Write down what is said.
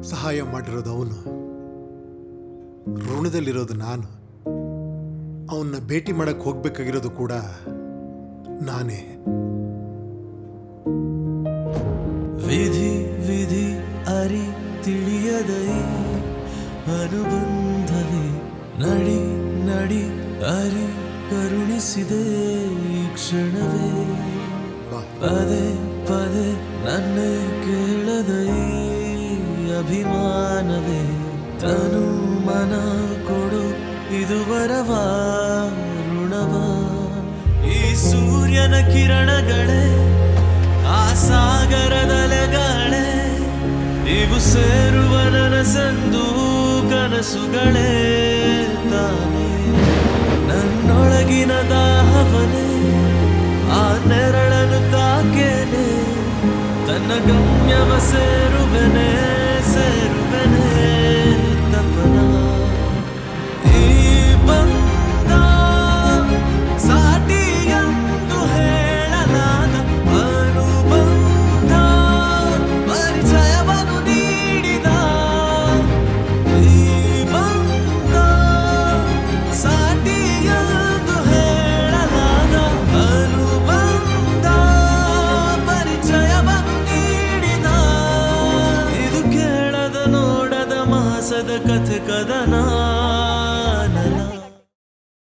ಸಹಾಯ ಮಾಡಿರೋದು ಅವನು ಋಣದಲ್ಲಿರೋದು ನಾನು ಅವನ್ನ ಭೇಟಿ ಮಾಡಕ್ಕೆ ಹೋಗ್ಬೇಕಾಗಿರೋದು ಕೂಡ ನಾನೇ ವಿಧಿ ವಿಧಿ ಅರಿ ತಿಳಿಯದೈ ಅನುಬಂಧವೇ ನಡಿ ನಡಿ ಅರಿ ಕರುಣಿಸಿದೆ ಈ ಕ್ಷಣವೇ ಬಾ ಪದೇ ಪದೇ ನನ್ನೇ ಕೇಳದೈ ಅಭಿಮಾನವೇ ತನು ಮನ ಕೊಡು ಇದು ವರವಾ ಋಣವಾ ಈ ಸೂರ್ಯನ ಕಿರಣಗಳೇ ಆ ಸಾಗರದಲೆಗಳೇ ಇವು ಸೇರುವ ನನಸಂದು ಕನಸುಗಳೇ ತಾನೇ ನನ್ನೊಳಗಿನ ದಾಹವನೇ ಆ ನೆರಳನ್ನು ತಾಕೇನೆ ತನ್ನ ಗಮ್ಯವ ಸೇರುವೆನೆ ಸೇರುವೆನೆ ತಪನ ಈ ಬಂಧ ಸಾಟಿಯಂದು ಹೇಳಲಾದ ಅನುಬಂಧ ಪರಿಚಯವನ್ನು ನೀಡಿದ ಈ ಬಂಧ ಸಾಟಿಯಂದು ಹೇಳಲಾದ ಅನುಬಂಧ ಪರಿಚಯವನ್ನು ನೀಡಿದ ಇದು ಕೇಳದ ನೋಡದ ಮಾಸದ ಕಥೆ ಕದ